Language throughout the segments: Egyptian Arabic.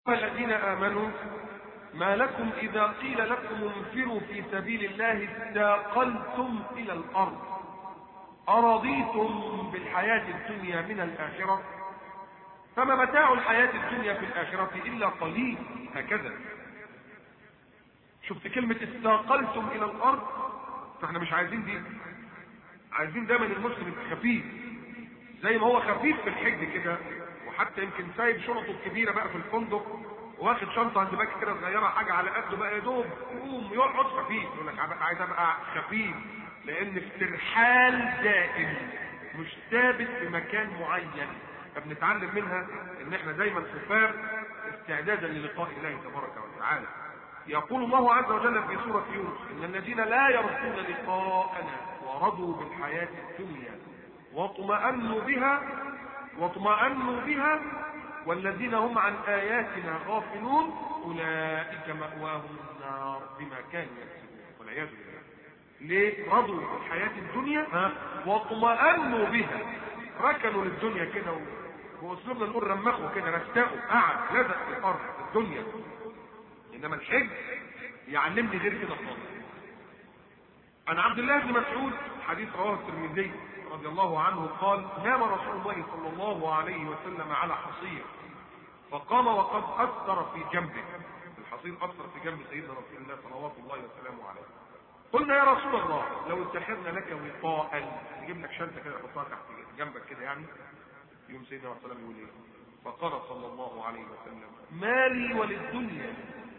الذين آمنوا ما لكم إذا قيل لكم انفروا في سبيل الله استاقلتم إلى الأرض أرضيتم بالحياة الدنيا من الآخرة فما متاع الحياة الدنيا في الآخرة إلا قليل هكذا شفت كلمة استاقلتم إلى الأرض فاحنا مش عايزين دي عايزين دايما المسلم خفيف زي ما هو خفيف في الحج كده وحتى يمكن سايب شنطه الكبيره بقى في الفندق واخد شنطه عند باك كده صغيره حاجه على قده بقى يا دوب يقوم يقعد خفيف يقول لك عايز ابقى خفيف لان استرحال دائم مش ثابت في مكان معين فبنتعلم منها ان احنا دايما خفاف استعدادا للقاء الله تبارك وتعالى يقول الله عز وجل في سورة يونس إن الذين لا يرجون لقاءنا ورضوا بالحياة الدنيا واطمأنوا بها واطمأنوا بها والذين هم عن آياتنا غافلون أولئك مأواهم النار بما كانوا يكسبون والعياذ بالله ليه رضوا بالحياة الدنيا ها واطمأنوا بها ركنوا للدنيا كده واسلوبنا نقول رمخوا كده رستقوا قعد لزق في الارض الدنيا انما الحج يعلمني غير كده خالص عن عبد الله بن مسعود حديث رواه الترمذي رضي الله عنه قال نام رسول الله صلى الله عليه وسلم على حصير فقام وقد اثر في جنبه الحصير اثر في جنب سيدنا رسول الله صلوات الله وسلامه عليه قلنا يا رسول الله لو اتخذنا لك وطاء نجيب لك شنطه كده حطها تحت جنبك كده يعني يوم سيدنا رسول الله يقول ايه فقال صلى الله عليه وسلم مالي وللدنيا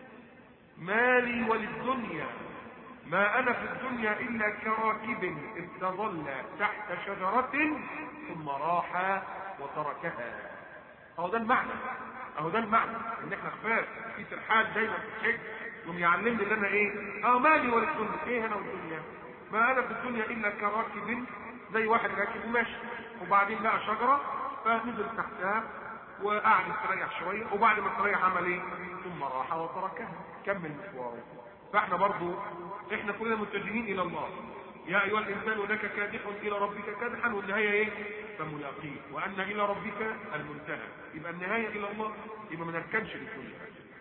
مالي وللدنيا ما انا في الدنيا الا كراكب استظل تحت شجرة ثم راح وتركها اهو ده المعنى اهو ده المعنى ان احنا خفاف في سرحال دايما في الحج يوم يعلمني ان انا ايه اه مالي وللدنيا ايه انا والدنيا ما انا في الدنيا الا كراكب زي واحد راكب وماشي وبعدين لقى شجرة فنزل تحتها وقعد يستريح شوية وبعد ما استريح عمل ايه ثم راح وتركها كمل مشواره فاحنا برضو احنا كلنا متجهين الى الله يا ايها الانسان انك كادح الى ربك كادحا والنهايه ايه فملاقيه وان الى ربك المنتهى يبقى النهايه الى الله يبقى ما نركنش للدنيا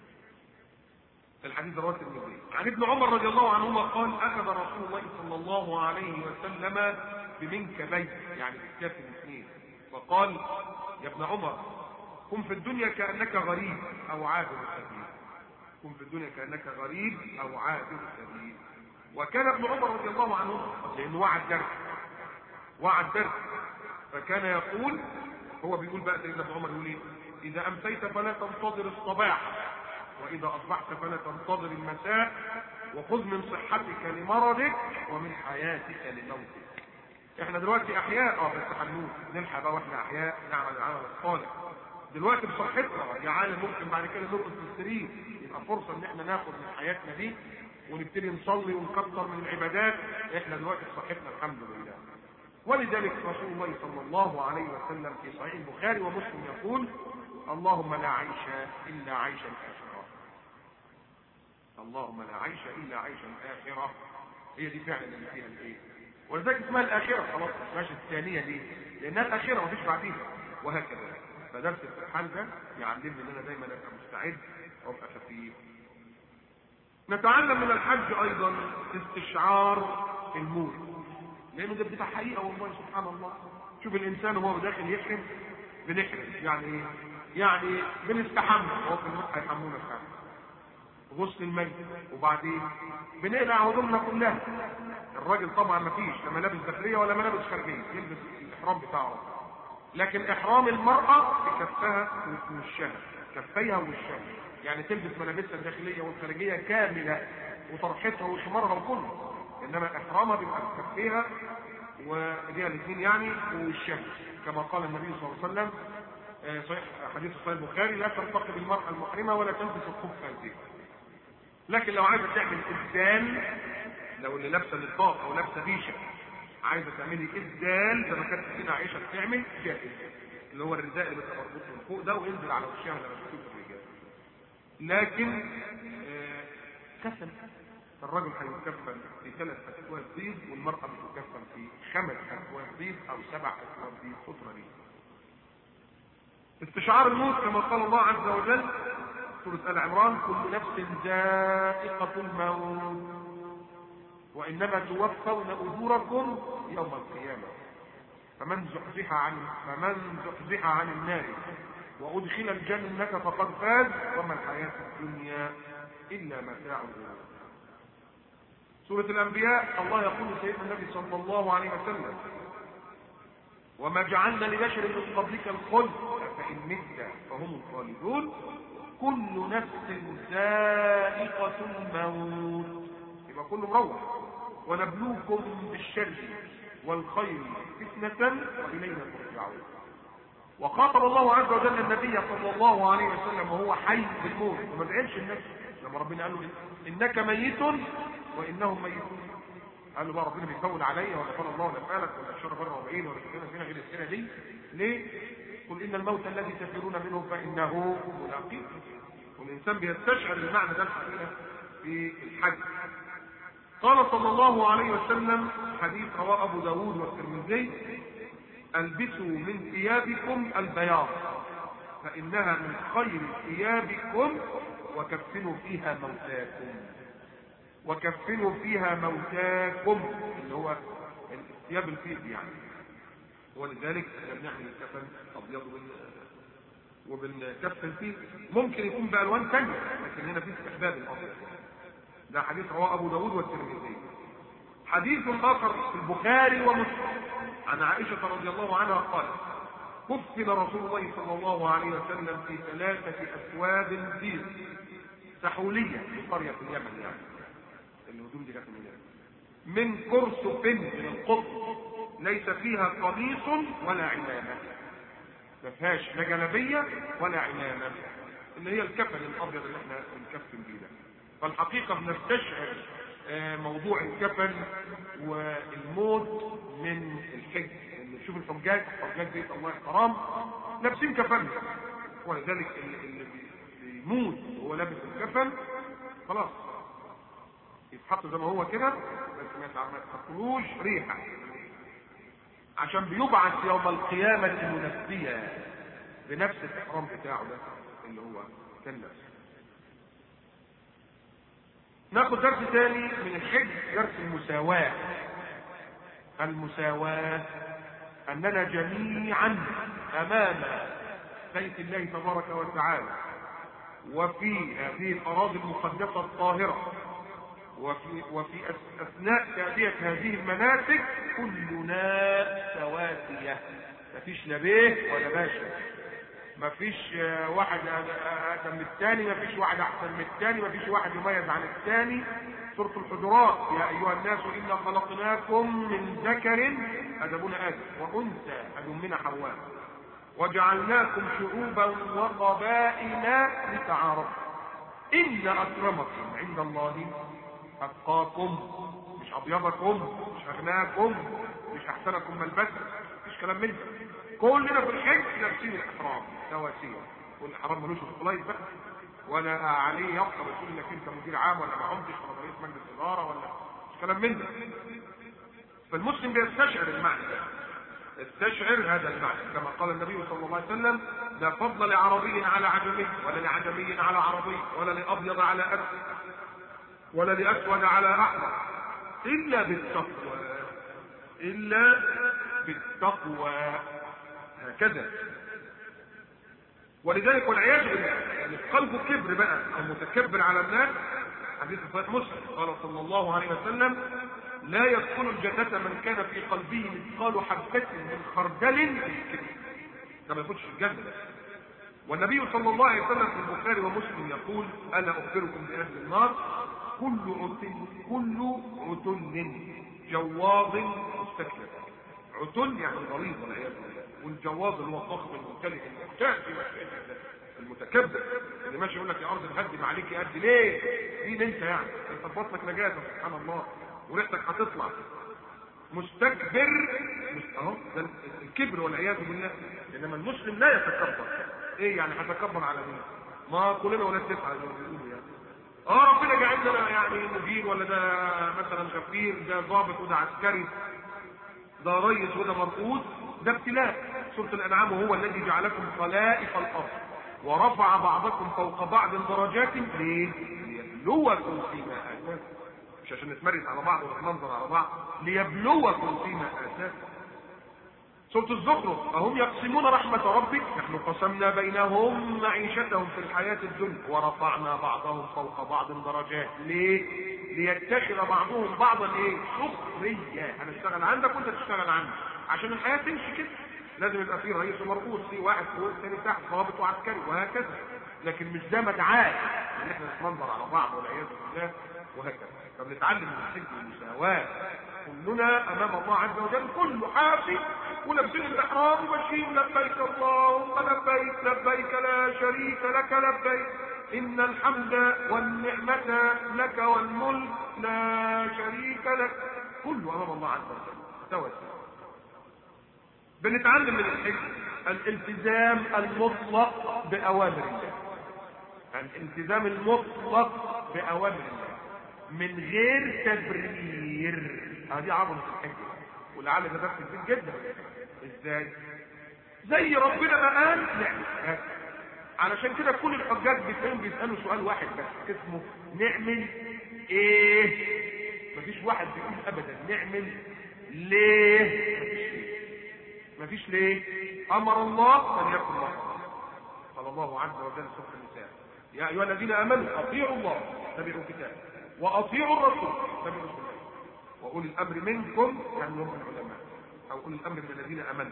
الحديث رواه الترمذي عن ابن عمر رضي الله عنهما قال اخذ رسول الله صلى الله عليه وسلم بمنكبيه يعني بالكاف الاثنين فقال يا ابن عمر كن في الدنيا كانك غريب او عابر سبيل كن في الدنيا كانك غريب او عابر سبيل وكان ابن عمر رضي الله عنه لانه وعد درس وعد درس فكان يقول هو بيقول بقى سيدنا ابن عمر يقول ايه اذا امسيت فلا تنتظر الصباح واذا اصبحت فلا تنتظر المساء وخذ من صحتك لمرضك ومن حياتك لموتك احنا دلوقتي احياء اه بس هنموت نلحق بقى واحنا احياء نعمل العمل الصالح دلوقتي بصحتنا يا عالم ممكن بعد كده نرقد في السرير يبقى فرصه ان احنا ناخد من حياتنا دي ونبتدي نصلي ونكتر من العبادات احنا دلوقتي بصحتنا الحمد لله ولذلك رسول الله صلى الله عليه وسلم في صحيح البخاري ومسلم يقول اللهم لا عيش الا عيش الاخره اللهم لا عيش الا عيش الاخره هي دي فعلا اللي فيها الايه ولذلك اسمها الاخره خلاص ما اسمهاش الثانيه ليه؟ لانها الاخره مفيش بعديها وهكذا فدرس الامتحان ده يعلمني ان انا دايما ابقى مستعد وابقى خفيف نتعلم من الحج ايضا استشعار الموت لانه ده بتبقى حقيقه والله سبحان الله شوف الانسان وهو داخل يحرم بنحرم يعني ايه؟ يعني بنستحمى هو في الموت هيحمونا فعلا غسل الميت وبعدين بنقلع هدومنا كلها الراجل طبعا ما فيش لا ملابس داخليه ولا ملابس خارجيه يلبس الاحرام بتاعه لكن احرام المراه بكفها ووشها كفيها ووشها يعني تلبس ملابسها الداخليه والخارجيه كامله وطرحتها وشمارها وكله انما احرامها بيبقى بكفيها وايديها الاثنين يعني ووشها كما قال النبي صلى الله عليه وسلم صحيح حديث صحيح البخاري لا ترتقب المراه المحرمه ولا تلبس الخف هذه لكن لو عايزه تعمل ابدال لو اللي لابسه نقاب او لابسه ريشه عايزه تعملي ابدال زي ما كانت سيدنا عائشه بتعمل جائز اللي هو الرداء اللي بيبقى مربوط من فوق ده وينزل على وشها لما تشوف الرجال لكن آه كفن الرجل هيكفن في ثلاث اكواب بيض والمراه بتكفن في خمس اكواب بيض او سبع اكواب بيض فتره دي استشعار الموت كما قال الله عز وجل سورة آل عمران كل نفس ذائقة الموت وإنما توفون أجوركم يوم القيامة فمن زحزح عن فمن زحزح عن النار وأدخل الجنة فقد فاز وما الحياة الدنيا إلا متاع سورة الأنبياء الله يقول سيدنا النبي صلى الله عليه وسلم وما جعلنا لبشر من قبلك الخلد فإن مت فهم الخالدون كل نفس ذائقة الموت يبقى كله مروح ونبلوكم بالشر والخير فتنة وإلينا ترجعون وخاطب الله عز وجل النبي صلى الله عليه وسلم وهو حي بالموت وما دعيش النفس لما ربنا قال له انك ميت وانهم ميتون قال له بقى ربنا بيفول عليا ولا قال الله ولا فعلك ولا الشر بره وبعين ولا سكينه فينا غير السنه دي ليه؟ قل ان الموت الذي تفرون منه فانه ملاقيكم والانسان بيستشعر المعنى ده الحقيقه في الحج قال صلى الله عليه وسلم حديث رواه ابو داود والترمذي البسوا من ثيابكم البياض فانها من خير ثيابكم وكفنوا فيها موتاكم وكفنوا فيها موتاكم اللي هو الثياب الفيض يعني ولذلك احنا بنعمل الكفن ابيض وبنكفن فيه ممكن يكون بالوان ثانيه لكن هنا في استحباب الابيض ده حديث رواه ابو داود والترمذي حديث اخر في البخاري ومسلم عن عائشه رضي الله عنها قالت كفن رسول الله صلى الله عليه وسلم في ثلاثه اثواب بيض سحوليه في قريه في اليمن يعني الهدوم دي كانت من اليمن من كرسف من القطن ليس فيها قميص ولا عمامه ما فيهاش لا جلبيه ولا عمامه اللي هي الكفن الابيض اللي احنا بنكفن بيه ده فالحقيقه بنستشعر موضوع الكفن والموت من الحج نشوف الحجاج حجاج بيت الله الحرام لابسين كفن ولذلك اللي بيموت وهو لابس الكفن خلاص يتحط زي ما هو كده بس ما تحطلوش ريحه عشان بيبعث يوم القيامة منفيا بنفس الإحرام بتاعه ده اللي هو كان نفسه ناخد درس تاني من الحج درس المساواة المساواة أننا جميعا أمام بيت الله تبارك وتعالى وفي هذه الأراضي المقدسة الطاهرة وفي وفي اثناء تأدية هذه المناسك كلنا سواسية مفيش لا بيه ولا باشا مفيش واحد اقدم من الثاني مفيش واحد احسن من الثاني مفيش واحد يميز عن الثاني سورة الحجرات يا ايها الناس انا خلقناكم من ذكر ادبنا ادم وانثى ادمنا حواء وجعلناكم شعوبا وقبائل لتعارفوا ان اكرمكم عند الله اتقاكم مش ابيضكم مش اغناكم مش احسنكم ملبسا مفيش كلام من ده كلنا في الحج لابسين الاحرام سواسيه والاحرام ملوش اختلاط بقى ولا عليه يفطر يقول انك انت مدير عام ولا ما عمتش ولا رئيس مجلس اداره ولا مش كلام من ده فالمسلم بيستشعر المعنى ده استشعر هذا المعنى كما قال النبي صلى الله عليه وسلم لا فضل لعربي على عجمي ولا لعجمي على عربي ولا لابيض على اسود ولا لاسود على احمر الا بالتقوى الا بالتقوى هكذا ولذلك والعياذ بالله يعني قلبه كبر بقى او متكبر على الناس حديث صحيح مسلم قال صلى الله عليه وسلم لا يدخل الجنة من كان في قلبه مثقال حبة من خردل كبر ده ما يدخلش الجنة والنبي صلى الله عليه وسلم في البخاري ومسلم يقول انا اخبركم باهل النار كل عتل كل عتل جواظ مستكبر عتل يعني غليظ والعياذ بالله والجواظ اللي هو الضخم الممتلئ المحتاج في مسألة المتكبر اللي ماشي يقول لك يا ارض الهدم عليك يا قد ليه؟ مين انت يعني؟ انت في بطنك نجاسه سبحان الله وريحتك هتطلع مستكبر اهو ده الكبر والعياذ بالله انما المسلم لا يتكبر ايه يعني هتكبر على مين؟ ما كلنا ولاد تسعه زي ما بيقولوا يعني اه ربنا جعل لنا يعني مدير ولا ده مثلا غفير ده ضابط وده عسكري ده ريس وده مرقود ده ابتلاء سوره الانعام وهو الذي جعلكم خلائف الارض ورفع بعضكم فوق بعض درجات ليه؟ ليبلوكم فيما اتاكم مش عشان نتمرس على بعض ونتمنظر على بعض ليبلوكم فيما اتاكم سورة الزخرف أهم يقسمون رحمة ربك نحن قسمنا بينهم معيشتهم في الحياة الدنيا ورفعنا بعضهم فوق بعض درجات ليه؟ ليتخذ بعضهم بعضا ايه؟ سخرية أنا أشتغل عندك وأنت تشتغل عندي عشان الحياة تمشي كده لازم يبقى في رئيس ومرؤوس في واحد فوق الثاني تحت ضابط وعسكري وهكذا لكن مش ده مدعاه ان احنا نتمنظر على بعض والعياذ بالله وهكذا فبنتعلم من الحج والمساواة كلنا امام الله عز وجل كله حافي ولابسين الاحرام وماشيين لبيك اللهم لبيك لبيك لا شريك لك لبيك ان الحمد والنعمة لك والملك لا شريك لك كله امام الله عز وجل سوا بنتعلم من الحج الالتزام المطلق باوامر الله الالتزام المطلق باوامر الله من غير تبرير هذه عظمه الحج ولعل ده درس كبير جدا ازاي زي ربنا ما قال نعمل علشان كده كل الحجاج بتلاقيهم بيسالوا سؤال واحد بس اسمه نعمل ايه مفيش واحد بيقول ابدا نعمل ليه مفيش ليه امر الله ان يكن الله قال الله عز وجل سوره النساء يا ايها الذين امنوا اطيعوا الله اتبعوا الكتاب واطيعوا الرسول اتبعوا السنه واولي الامر منكم يعني هم العلماء او اولي الامر من الذين امنوا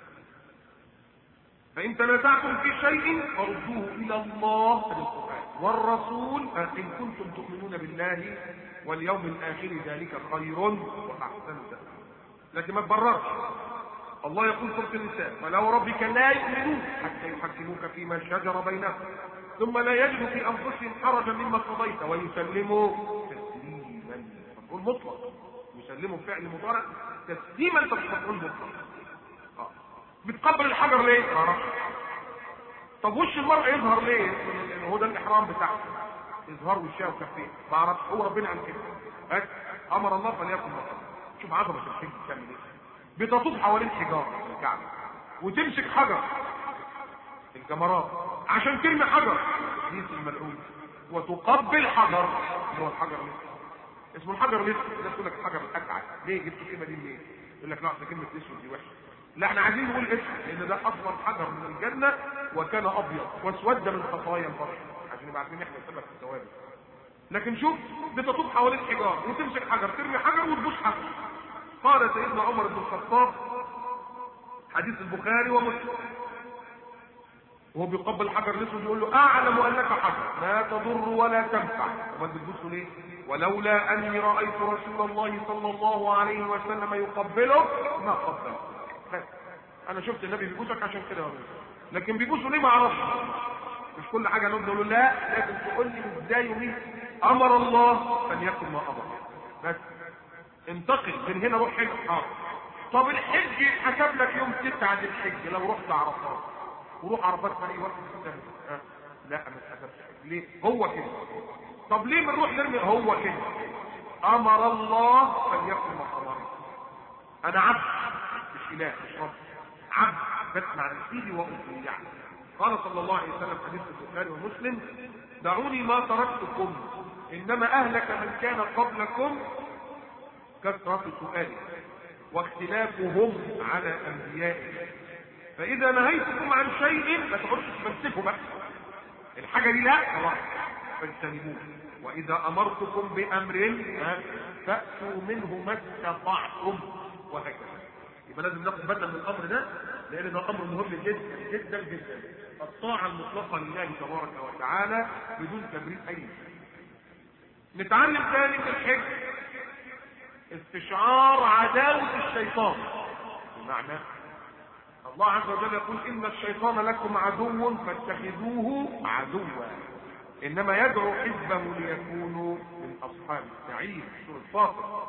فان تنازعتم في شيء فردوه الى الله القران والرسول ان كنتم تؤمنون بالله واليوم الاخر ذلك خير واحسن لكن ما تبررش الله يقول سورة النساء ولو ربك لا يؤمنون حتى يحكموك فيما شجر بينهم ثم لا يجدوا في انفسهم حرجا مما قضيت ويسلموا تسليما مفعول مطلق يسلموا فعل مضارع تسليما مفعول مطلق آه. بتقبل الحجر ليه؟ ما طب وش المرأة يظهر ليه؟ هو ده الإحرام بتاعه إظهار وشها وكفيه ما اعرفش هو ربنا عن كده أمر الله فليكن مطلق شوف عظمة الحج بتعمل إيه بتطوف حوالين حجاره الكعبه وتمسك حجر الجمرات عشان ترمي حجر ديس الملعون وتقبل حجر اللي هو الحجر الاسود اسمه الحجر الاسود الناس تقول لك الحجر الاسعد ليه جبت الكلمه دي منين؟ يقول لك لا اصل كلمه اسود دي وحشه لا احنا عايزين نقول اسود لان ده اصلا حجر من الجنه وكان ابيض واسود من خطايا البشر عشان نبقى عارفين احنا سبب في الثوابت لكن شوف بتطوف حوالين حجار وتمسك حجر ترمي حجر وتبوس حجر قال سيدنا عمر بن الخطاب حديث البخاري ومسلم وهو بيقبل الحجر الاسود يقول له اعلم انك حجر لا تضر ولا تنفع امال بتبصوا ليه ولولا اني رايت رسول الله صلى الله عليه وسلم يقبله ما قبله بس انا شفت النبي بيبوسك عشان كده لكن بيبوسوا ليه ما اعرفش مش كل حاجه نقول له لا لازم تقول لي ازاي ومين امر الله ان يكن ما امر بس انتقل من هنا روح حج حاضر طب الحج حسب لك يوم تسعة الحج لو رحت عرفات وروح عرفات في اي وقت في السنة أه؟ لا ما تحسبش ليه هو كده طب ليه بنروح نرمي هو كده امر الله فليكن محرما انا عبد مش اله مش رب عبد بسمع نفسي واطيع يعني. قال صلى الله عليه وسلم حديث البخاري ومسلم دعوني ما تركتكم انما اهلك من كان قبلكم كثرة سؤاله واختلافهم على انبيائه فاذا نهيتكم عن شيء ما تقعدش تفلسفوا بقى الحاجه دي لا خلاص فاجتنبوه واذا امرتكم بامر فاتوا منه ما استطعتم وهكذا يبقى لازم ناخد بالنا من الامر ده لان ده امر مهم جدا جدا جدا الطاعه المطلقه لله تبارك وتعالى بدون تبرير اي شيء نتعلم ثاني في الحج استشعار عداوة الشيطان بمعنى الله عز وجل يقول إن الشيطان لكم عدو فاتخذوه عدوا إنما يدعو حزبه ليكونوا من أصحاب السعير سورة فاطر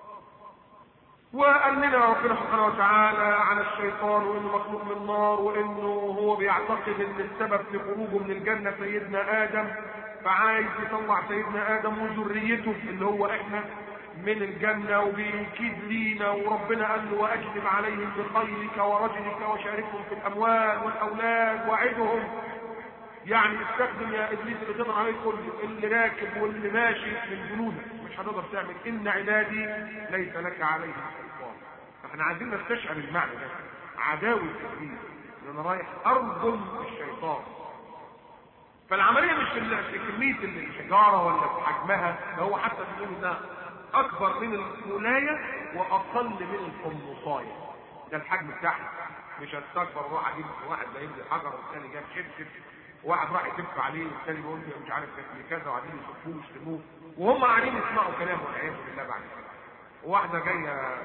وقال لنا ربنا سبحانه وتعالى على الشيطان وانه مخلوق من النار وانه هو بيعتقد ان السبب في خروجه من الجنه سيدنا ادم فعايز يطلع سيدنا ادم وذريته اللي هو احنا من الجنة وبيكيد لينا وربنا قال له وأجلب عليهم بخيلك ورجلك وشاركهم في الأموال والأولاد وعدهم يعني استخدم يا ابليس اللي تقدر عليه كله اللي راكب واللي ماشي من جنودك مش هتقدر تعمل ان عبادي ليس لك عليهم سلطان فاحنا عايزين نستشعر المعنى ده عداوه ابليس ان انا رايح ارجم الشيطان فالعمليه مش في كميه الحجاره ولا في حجمها ده هو حتى بيقول انها اكبر من الولايه واقل من القنصايه ده الحجم بتاعها مش هستكبر واروح اجيب واحد جايب لي حجر والثاني جايب شبشب وواحد راح يكف عليه والثاني بيقول لي مش عارف كذا وقاعدين يصفوه ويشتموه وهم قاعدين يسمعوا كلامه والعياذ بالله بعد كده وواحده جايه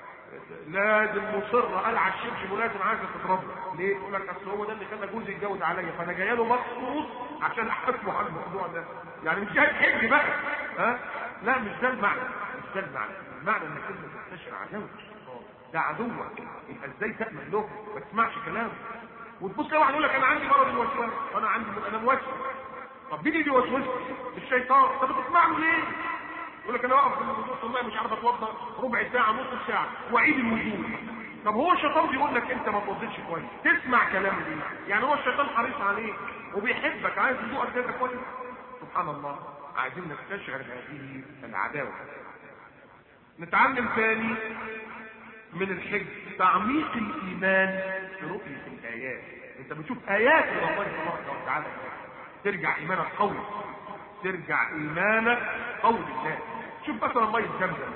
لازم مصره قلع الشبشب ولازم عايزه تضربه ليه؟ يقول لك اصل هو ده اللي خلى جوزي يتجوز عليا فانا جايه له مخصوص عشان احاسبه على الموضوع ده يعني مش جاي حج بقى ها؟ لا مش ده المعنى مش ده المعنى المعنى انك انت تستشعر عداوه ده عدوك يبقى ازاي تامن له ما تسمعش كلامه وتبص لواحد يقول لك انا عندي مرض الوسواس وانا عندي انا موسوس طب مين اللي بيوسوس الشيطان طب بتسمع له ليه يقول لك انا واقف في نص الماء مش عارف اتوضا ربع ساعه نص ساعه واعيد الوضوء طب هو الشيطان بيقول لك انت ما توضيتش كويس تسمع كلامه ليه يعني هو الشيطان حريص عليك وبيحبك عايز وضوءك كده كويس سبحان الله عايزين نستشعر هذه العداوه نتعلم ثاني من الحج تعميق الايمان في رؤيه الايات انت بتشوف ايات من الله تبارك وتعالى ترجع ايمانك قوي ترجع ايمانك قوي بالله شوف مثلا ميه زمزم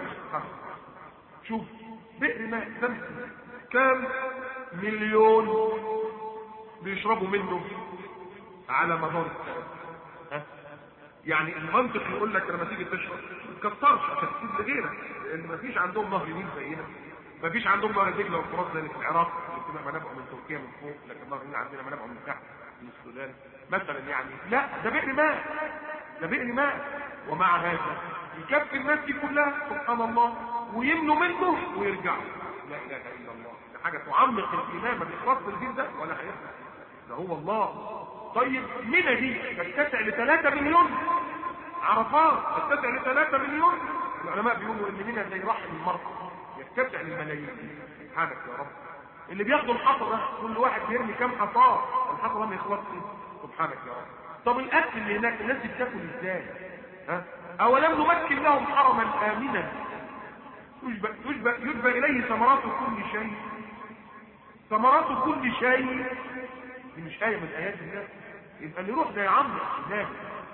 شوف بئر ماء زمزم كام مليون بيشربوا منه على مدار السنه ها يعني المنطق يقول لك لما تيجي تشرب ما تكترش عشان تسيب لغيرك لان ما فيش عندهم نهر نيل زينا ما فيش عندهم نهر دجله والفرات زي اللي في العراق اللي بتبقى منابعه من تركيا من فوق لكن نهر النيل عندنا منابعه من تحت من السودان مثلا يعني لا ده بئر ماء ده بئر ماء ومع هذا يكفي الناس دي كلها سبحان الله ويملوا منه ويرجعوا لا اله الا الله ده حاجه تعمق الايمان ما بيخلصش الدين ده ولا هيخلص ده هو الله طيب منى دي تتسع ل 3 مليون عرفات تتسع ل 3 مليون العلماء بيقولوا ان منى زي رحم المرأة يتسع للملايين سبحانك يا رب اللي بياخدوا الحصى ده كل واحد بيرمي كام حصاه الحصى ده ما يخلصش سبحانك يا رب طب الاكل اللي هناك الناس دي بتاكل ازاي ها اولم نمكن لهم حرما امنا يجبى, يجبى, يجبى اليه ثمرات كل شيء ثمرات كل شيء دي مش آية من آيات الله يبقى اللي يروح ده يعمق إيمان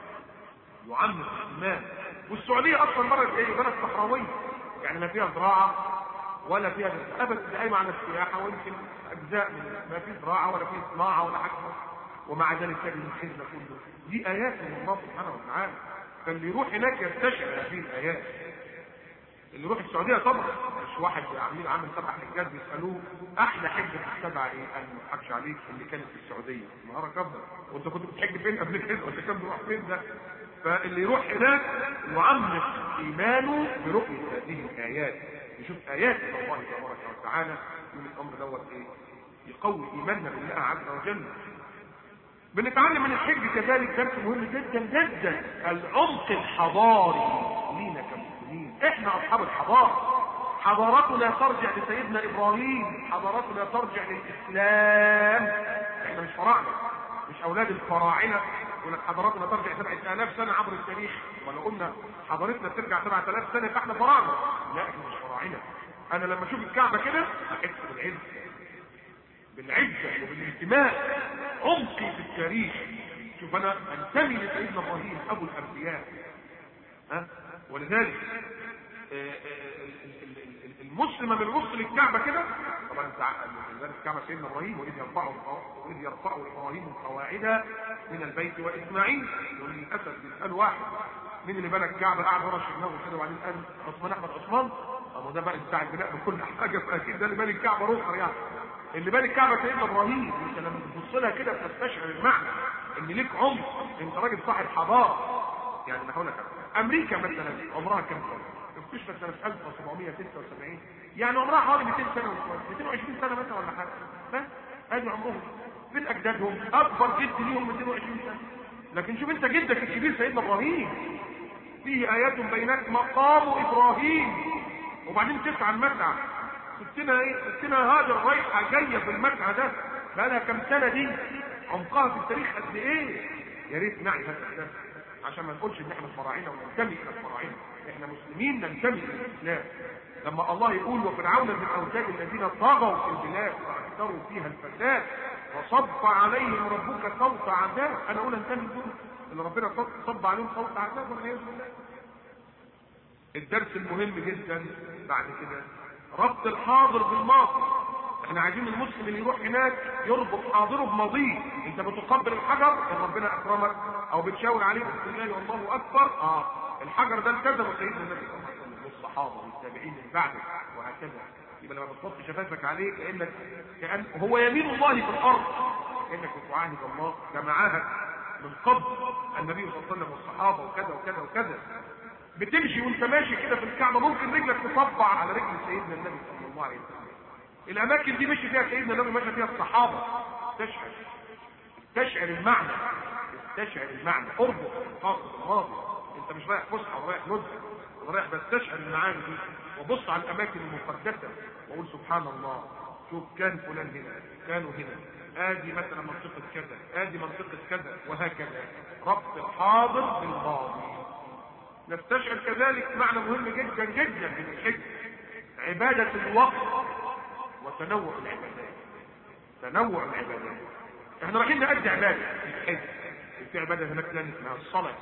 يعمق إيمان والسعودية أصلا بلد إيه؟ بلد صحراوية يعني لا فيها زراعة ولا فيها أبدا قايمة على السياحة ويمكن أجزاء من ما في زراعة ولا في صناعة ولا حاجة ومع ذلك تجد الحزن كله دي آيات من الله سبحانه وتعالى فاللي يروح هناك يستشعر هذه الآيات اللي يروح السعوديه طبعا مش واحد عاملين عامل سبع حجات بيسالوه احلى حجه في السبعه ايه؟ قال ما اضحكش عليك اللي كانت في السعوديه نهار كبر وانت كنت بتحج فين قبل كده وانت كان بيروح فين ده؟ فاللي يروح هناك يعمق ايمانه برؤيه هذه الايات يشوف ايات من الله تبارك وتعالى من الامر دوت ايه؟ يقوي ايماننا بالله عز وجل بنتعلم من الحج كذلك درس مهم جدا جدا العمق الحضاري لينا كمسلمين احنا اصحاب الحضاره حضارتنا ترجع لسيدنا ابراهيم حضارتنا ترجع للاسلام احنا مش فراعنه مش اولاد الفراعنه يقول لك حضارتنا ترجع 7000 سنه عبر التاريخ ولو قلنا حضارتنا ترجع 7000 سنه فاحنا فراعنه لا احنا مش فراعنه انا لما اشوف الكعبه كده احس بالعز بالعزه وبالانتماء عمقي في التاريخ شوف انا انتمي لسيدنا ابراهيم ابو الانبياء ها ولذلك المسلم من يبص للكعبه كده طبعا انت لذلك الكعبه سيدنا ابراهيم واذ يرفع واذ يرفع ابراهيم القواعد من البيت واسماعيل يقول للاسف بيسال واحد مين اللي بنى الكعبه قاعد ورا دماغه كده وبعدين قال عثمان احمد عثمان طب ده بقى بتاع البناء بكل حاجه فاكيد ده اللي بنى الكعبه روحر يعني اللي بنى الكعبه سيدنا ابراهيم انت لما تبص لها كده بتستشعر المعنى ان ليك عمق انت راجل صاحب حضاره يعني انا هقول لك امريكا مثلا عمرها كام سنه؟ اكتشفت سنه 1776 يعني عمرها حوالي 200 سنه وشويه 220 سنه مثلا ولا حاجه بس ادي عمرهم فين اجدادهم اكبر جد ليهم 220 سنه لكن شوف انت جدك الكبير سيدنا ابراهيم فيه ايات بينات مقام ابراهيم وبعدين تسعى المسعى ستنا ايه ستنا هاجر رايحه جايه في المسعى ده بقى لها كام سنه دي عمقها في التاريخ قد ايه يا ريت نعي هذا الكلام عشان ما نقولش ان احنا فراعنه وننتمي الى الفراعنه احنا مسلمين ننتمي الى الاسلام لما الله يقول وفرعون من اوتاد الذين طغوا في البلاد واكثروا فيها الفساد وصب عليهم ربك صوت عذاب انا اقول انتمي دول اللي ربنا صب عليهم صوت عذاب والعياذ بالله الدرس المهم جدا بعد كده ربط الحاضر بالماضي احنا عايزين المسلم اللي يروح هناك يربط حاضره بماضيه انت بتقبل الحجر ان ربنا اكرمك او بتشاور عليه بسم الله والله اكبر اه الحجر ده التزم سيدنا النبي صلى الله عليه وسلم والصحابه والتابعين من بعده وهكذا يبقى لما بتحط شفافك عليه كانك كان هو يمين الله في الارض كانك بتعاهد الله كما عاهد من قبل النبي صلى الله عليه وسلم والصحابه وكذا وكذا وكذا بتمشي وانت ماشي كده في الكعبه ممكن رجلك تصبع على رجل سيدنا النبي صلى الله عليه وسلم الاماكن دي مشي فيها سيدنا النبي مشى فيها الصحابه تشعر تشعر المعنى تشعر المعنى اربط قاصد الماضي انت مش رايح فسحه ورايح نزهه ورايح بس تشعر المعاني دي وبص على الاماكن المقدسه وقول سبحان الله شوف كان فلان هنا كانوا هنا ادي مثلا منطقه كذا ادي منطقه كذا وهكذا ربط الحاضر بالماضي نستشعر كذلك معنى مهم جدا جدا من الحج عبادة الوقت وتنوع العبادات تنوع العبادات احنا رايحين نأدي عبادة في الحج في عبادة هناك ثانية اسمها الصلاة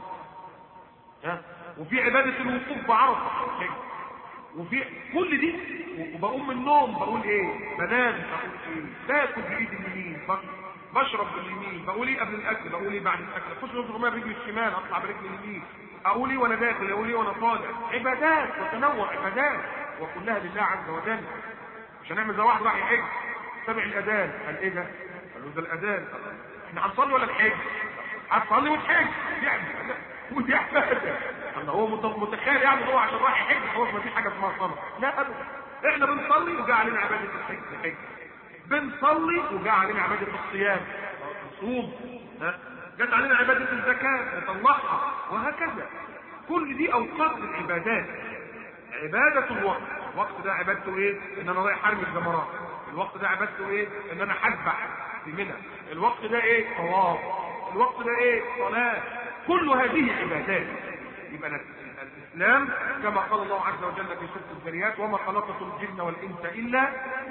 ها وفي عبادة الوقوف بعرفة في الحج وفي كل دي وبقوم من النوم بقول ايه بنام بقول ايه باكل بايد اليمين بشرب باليمين بقول ايه قبل الاكل بقول ايه بعد الاكل اخش نص رميه برجلي الشمال اطلع برجلي اليمين اقول ايه وانا داخل اقول ايه وانا طالع عبادات وتنوع عبادات وكلها لله عز وجل مش هنعمل زي واحد راح يحج سمع الاذان قال ايه ده؟ قال له ده الاذان احنا هنصلي ولا نحج؟ هتصلي وتحج يعني ودي عباده الله هو متخيل يعني هو عشان راح يحج خلاص ما فيش حاجه اسمها صلاه لا ابدا احنا بنصلي وجاء علينا عباده الحج الحج بنصلي وجاء علينا عباده الصيام نصوم ها جت علينا عباده الزكاه نطلعها وهكذا كل دي اوقات العبادات عباده الوقت الوقت ده عبادته ايه ان انا رايح ارمي الجمرات الوقت ده عبادته ايه ان انا حذبح في منى الوقت ده ايه طواف الوقت ده ايه صلاه كل هذه عبادات يبقى الاسلام كما قال الله عز وجل في سوره الذريات وما خلقت الجن والانس الا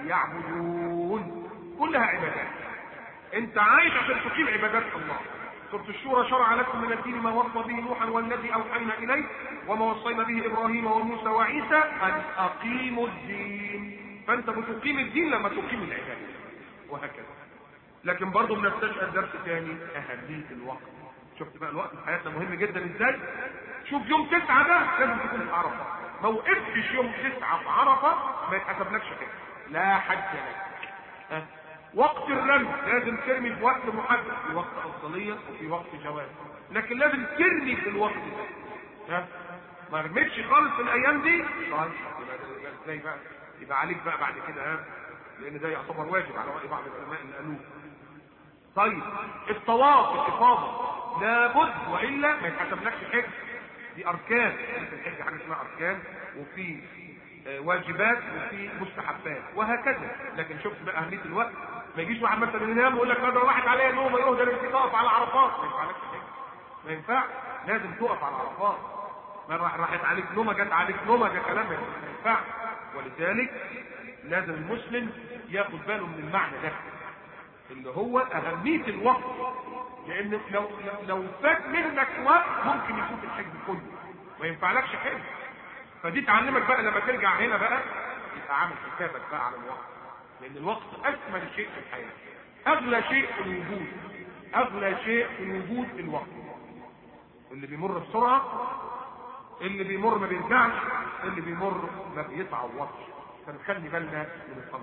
يعبدون كلها عبادات انت عايش عشان تقيم عبادات الله سورة الشورى شرع لكم من الدين ما وصى به نوحا والذي اوحينا اليه وما وصينا به ابراهيم وموسى وعيسى ان اقيموا الدين فانت بتقيم الدين لما تقيم العباده وهكذا لكن برضه بنستشعر درس ثاني اهميه الوقت شفت بقى الوقت في حياتنا مهم جدا ازاي شوف يوم تسعة ده لازم تكون في عرفه ما وقفتش يوم تسعة في عرفه ما يتحسبلكش حاجه لا حج لك ها وقت الرمي لازم ترمي في وقت محدد في وقت افضليه وفي وقت جواز لكن لازم ترمي في الوقت ده ها ما رميتش خالص في الايام دي طيب يبقى ازاي بقى يبقى عليك بقى بعد كده ها لان ده يعتبر واجب على راي بعض العلماء اللي قالوه طيب الطواف الافاضه لابد والا ما يتحسبلكش حج دي اركان في الحج حاجه اسمها اركان وفي واجبات وفي مستحبات وهكذا لكن شفت بقى اهميه الوقت ما يجيش واحد مثلا ينام ويقول لك ده راحت عليا نوم يروح ده انت تقف على عرفات ما ينفعلكش حاجه ما ينفع لازم تقف على عرفات ما راح راحت عليك نومه جت عليك نومه ده كلام ما ينفع ولذلك لازم المسلم ياخد باله من المعنى ده اللي هو اهميه الوقت لان لو لو فات منك وقت ممكن يفوت الحج كله ما ينفعلكش حج فدي تعلمك بقى لما ترجع هنا بقى يبقى عامل حسابك بقى على الوقت لان الوقت اثمن شيء في الحياه اغلى شيء في الوجود اغلى شيء في الوجود الوقت اللي بيمر بسرعه اللي بيمر ما بيرجعش اللي بيمر ما بيتعوضش فنخلي بالنا من الامر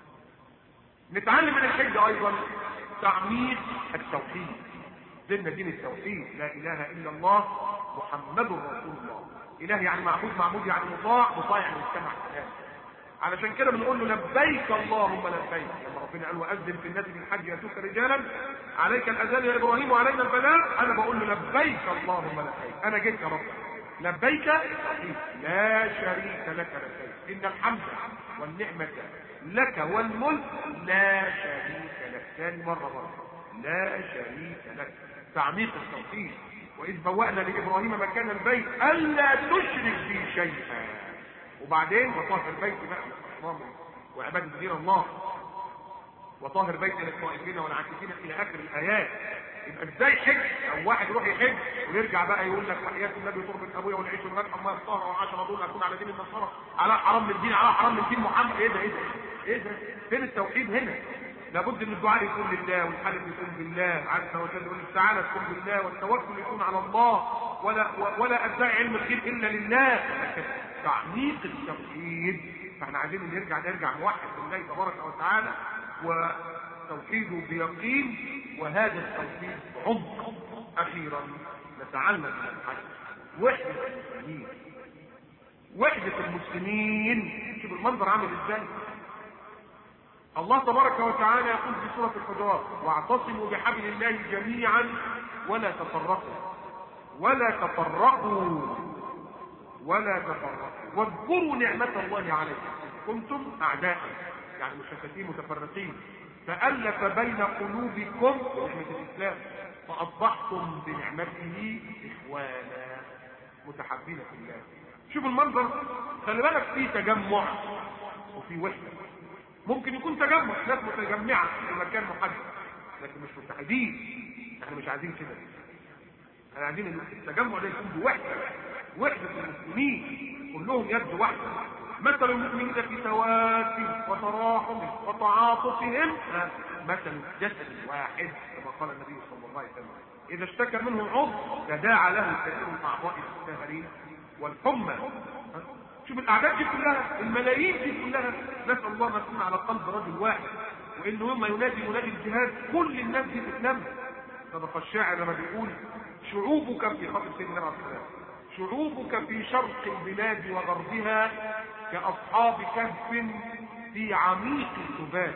نتعلم من الحج ايضا تعميق التوحيد ديننا دين التوحيد لا اله الا الله محمد رسول الله اله يعني معبود معبود يعني مطاع مطاع يعني مجتمع كلام علشان كده بنقول له لبيك اللهم لبيك لما ربنا قال واذن في الناس بالحج ياتوك رجالا عليك الاذان يا ابراهيم وعلينا البلاغ انا بقول له لبيك اللهم لبيك انا جيت يا رب لبيك لا شريك لك لبيك ان الحمد والنعمه لك والملك لا شريك لك ثاني مره مره لا شريك لك تعميق التوحيد واذ بوأنا لابراهيم مكان البيت الا تشرك بي شيئا وبعدين وطهر البيت بقى وعباده غير الله وطاهر بيت للطائفين والعاكفين الى اخر الايات يبقى ازاي حج او واحد يروح يحج ويرجع بقى يقول لك وحياه النبي تربه ابويا والعيش والغد الله الطاهر والعشره دول اكون على دين النصارى على حرام من دين على حرام من دين محمد ايه ده ايه ده ايه ده فين التوحيد هنا لابد ان الدعاء يكون لله والحلف يكون بالله عز وجل يقول السعاده تكون بالله والتوكل يكون على الله ولا ولا ادعي علم الخير الا لله تعميق التوحيد فاحنا عايزين نرجع نرجع نوحد بالله تبارك وتعالى وتوحيده بيقين وهذا التوحيد عمق اخيرا نتعلم من الحج وحدة المسلمين وحدة المسلمين شوف المنظر عامل ازاي الله تبارك وتعالى يقول في سورة الحجرات واعتصموا بحبل الله جميعا ولا تفرقوا ولا تفرقوا ولا تفرقوا واذكروا نعمة الله عليكم كنتم أعداء يعني مشتتين متفرقين فألف بين قلوبكم بنعمة الإسلام فأصبحتم بنعمته إخوانا متحبين في الله شوف المنظر خلي بالك في تجمع وفي وحدة ممكن يكون تجمع ناس متجمعة في مكان محدد لكن مش متحدين احنا مش عايزين كده احنا عايزين التجمع ده يكون بوحدة وحدة المسلمين كلهم يد واحدة مثل المؤمنين في تواد وتراحم وتعاطفهم مثل جسد واحد كما قال النبي صلى الله عليه وسلم اذا اشتكى منه عضو تداعى له سائر الاعضاء بالسهر والحمى شوف الاعداد دي كلها الملايين دي كلها نسال الله ما تكون على قلب رجل واحد وانه يوم ينادي منادي الجهاد كل الناس دي تتلم صدق الشاعر لما بيقول شعوبك في خط سيدنا عليه السلام شعوبك في شرق البلاد وغربها كأصحاب كهف في عميق السبات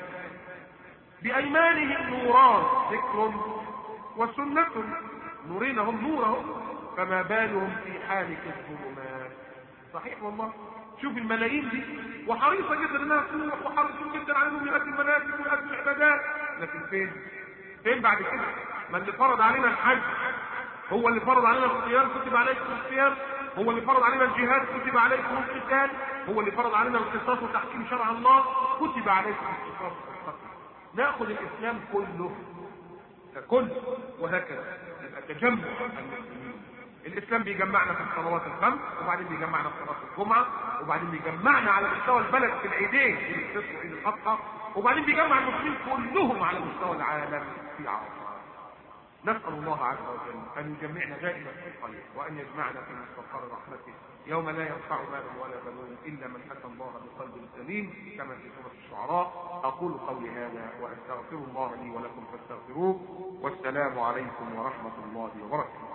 بأيمانهم نوران ذكر وسنة نورين هم نورهم فما بالهم في حالك الظلمات صحيح والله شوف الملايين دي وحريصة جدا انها تروح وحريصة جدا على انهم يأتوا المناسك ويأتوا العبادات لكن فين؟ فين بعد كده؟ ما اللي فرض علينا الحج هو اللي فرض علينا الصيام كتب عليكم الصيام هو اللي فرض علينا الجهاد كتب عليكم القتال هو اللي فرض علينا القصاص وتحكيم شرع الله كتب عليكم القصاص والقتل ناخذ الاسلام كله ككل وهكذا يبقى تجمع المسلمين الاسلام بيجمعنا في الصلوات الخمس وبعدين بيجمعنا في صلاه الجمعه وبعدين بيجمعنا على مستوى البلد في العيدين عيد الفطر وعيد الاضحى وبعدين بيجمع المسلمين كلهم على مستوى العالم في عرفه نسأل الله عز وجل أن يجمعنا دائما في الخير وأن يجمعنا في مستقر رحمته يوم لا ينفع مال ولا بنون إلا من أتى الله بقلب سليم كما في سورة الشعراء أقول قولي هذا وأستغفر الله لي ولكم فاستغفروه والسلام عليكم ورحمة الله وبركاته